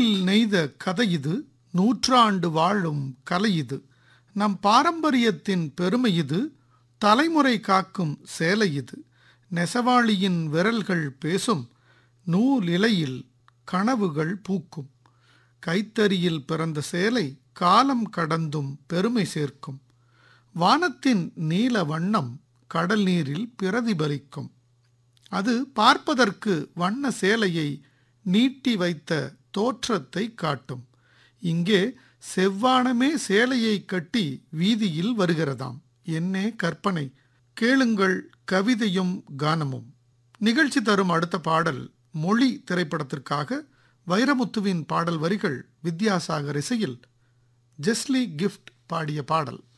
கையில் நெய்த கதை இது நூற்றாண்டு வாழும் கலை இது நம் பாரம்பரியத்தின் பெருமை இது தலைமுறை காக்கும் சேலை இது நெசவாளியின் விரல்கள் பேசும் நூல் இலையில் கனவுகள் பூக்கும் கைத்தறியில் பிறந்த சேலை காலம் கடந்தும் பெருமை சேர்க்கும் வானத்தின் நீல வண்ணம் கடல் நீரில் பிரதிபலிக்கும் அது பார்ப்பதற்கு வண்ண சேலையை நீட்டி வைத்த தோற்றத்தை காட்டும் இங்கே செவ்வானமே சேலையை கட்டி வீதியில் வருகிறதாம் என்னே கற்பனை கேளுங்கள் கவிதையும் கானமும் நிகழ்ச்சி தரும் அடுத்த பாடல் மொழி திரைப்படத்திற்காக வைரமுத்துவின் பாடல் வரிகள் வித்யாசாகர் இசையில் ஜெஸ்லி கிஃப்ட் பாடிய பாடல்